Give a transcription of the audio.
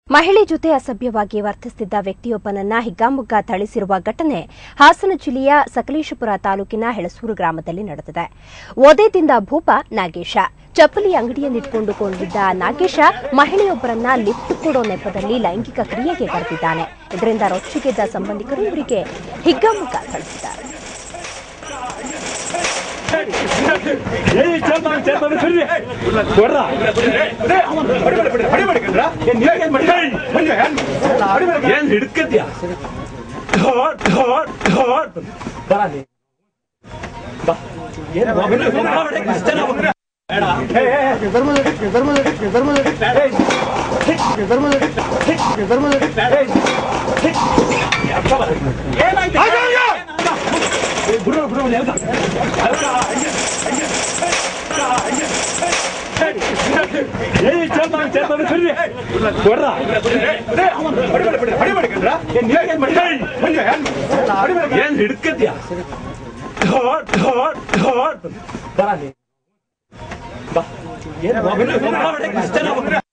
ಮಹಿಳೆ ಜೊತೆ ಅಸಭ್ಯವಾಗಿ ವರ್ತಿಸುತ್ತಿದ್ದ ವ್ಯಕ್ತಿಯೊಬ್ಬನನ್ನ ಹಿಗ್ಗಾಮುಗ್ಗಾ ಥಳಿಸಿರುವ ಘಟನೆ ಹಾಸನ ಜಿಲ್ಲೆಯ ಸಕಲೇಶಪುರ ತಾಲೂಕಿನ ಹೆಳಸೂರು ಗ್ರಾಮದಲ್ಲಿ ನಡೆದಿದೆ ಒದೆ ತಿಂದ ಭೂಪ ನಾಗೇಶ ಚಪ್ಪಲಿ ಅಂಗಡಿಯನ್ನಿಟ್ಕೊಂಡು ಕೊಂಡಿದ್ದ ನಾಗೇಶ ಮಹಿಳೆಯೊಬ್ಬರನ್ನ ಲಿಫ್ಟ್ ಕೊಡೋ ನೆಪದಲ್ಲಿ ಲೈಂಗಿಕ ಕ್ರಿಯೆಗೆ ಕರೆದಿದ್ದಾನೆ ಇದರಿಂದ ರೊಚ್ಚಿಗೆದ್ದ ಸಂಬಂಧಿಕರು ಇವರಿಗೆ ಹಿಗ್ಗಾಮುಗ್ಗಾ ಥಳಿಸಿದ್ದಾರೆ ಏಯ್ ಚೇತನ ಚೇತನ ಬರ್ರಿ ಕೊಡ್ರ ಏನ್ ಹಿಡ್ಕತ್ಯ ಠಾಟ್ ಠಾಟ್ ಠಾಟ್ ಬರ ನೀ. ಬಾ. ಏನ್ ಒಬ್ಬನೇ ಒಬ್ಬ ಹೊಡೆಯಕ್ಕೆ ಇಷ್ಟ ನಾವು. ಬೇಡ. ಏ, ಏ, ಏ. ಏನಾಯ್ತು? ಏ, ಬಿಡು, ಬಿಡು, ಅವ್ನು ಎಲ್ದ? ಅಲ್ಲ, ಹಂಗೆ, ಹಂಗೆ. ಹಂಗೆ. ಏಯ್ ಚೇತನ ಚೇತನ ಬರ್ರಿ ಕೊಡ್ರ ಏನ್ ಹಿಡ್ಕತ್ಯ ಠಾಟ್ ಠಾಟ್ ಠಾಟ್ ಬರ ನೀ. ಬಾ. ಏನ್ ಒಬ್ಬನೇ ಒಬ್ಬ ಹೊಡೆಯಕ್ಕೆ ಇಷ್ಟ ನಾವು.